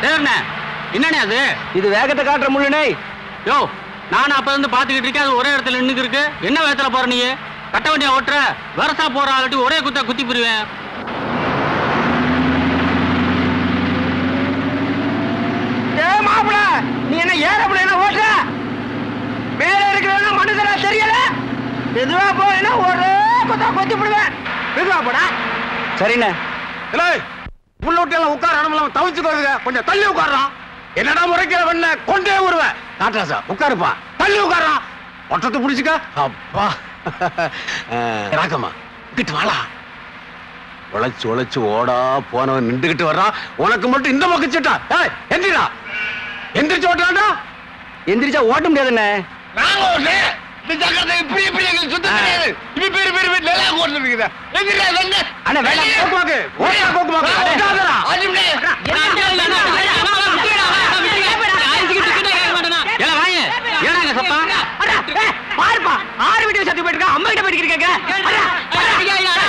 தேவண்ணே என்னண்ணே அது இது வேகத்தை காட்டுற முள்ளுனே யோ நானும் அப்ப இருந்து பாத்துக்கிட்டு இருக்கேன் அது ஒரே இடத்துல நின்னுக்கு இருக்கு என்ன வேகத்துல போற நீ கட்ட வண்டியா ஓட்டுற வரசா போற ஆளாட்டி ஒரே குத்தா குத்தி போயிருவேன் ஏ மாப்பிள நீ என்ன ஏறப்பட என்ன ஓட்டுற மேல இருக்கிறவங்க மனுஷனா தெரியல மெதுவா போனா ஒரே கொத்தா கொத்தி விடுவேன் மெதுவா போடா சரிண்ணே உள்ள விட்டு எல்லாம் உட்கார இடம் தவிச்சுக்கோங்க கொஞ்சம் தள்ளி உட்காரான் என்னடா முறைக்கிற வெண்ண கொண்டே வருவேன் காட்டுறா உட்காருப்பா தள்ளி உட்காரான் ஒட்டத்தை புடிச்சுக்க அப்பா ராக்கம்மா இங்கிட்டு வாடா உழைச்சு உழைச்சு ஓடா போனவன் நின்றுகிட்டு வர்றான் உனக்கு மட்டும் இந்த பக்கம் சிட்டா ஏய் எந்திரா எந்திரிச்சு ஓட்டுறான்டா எந்திரிச்சா ஓட்ட முடியாதுண்ணே நாங்க ஓட்டு இந்த சக்கரத்தை இப்படி இப்படி எங்களுக்கு சுத்த தெரியாது இப்படி பேரு பேரு பேரு நல்லா ஓட்டுறதுக்குதா எந்திரா வெண்ண அண்ணா, வேண்டாம். கோக்குமாக்கு ஓட்டா கோக்குமாக்கு ஓட்டாதடா ஏல வாங்க ஏனாங்க சத்தம் பாருப்பா ஆறு வீட்டு சத்து போயிட்டு இருக்கா அம்மா கிட்ட போயிட்டு இருக்கேங்க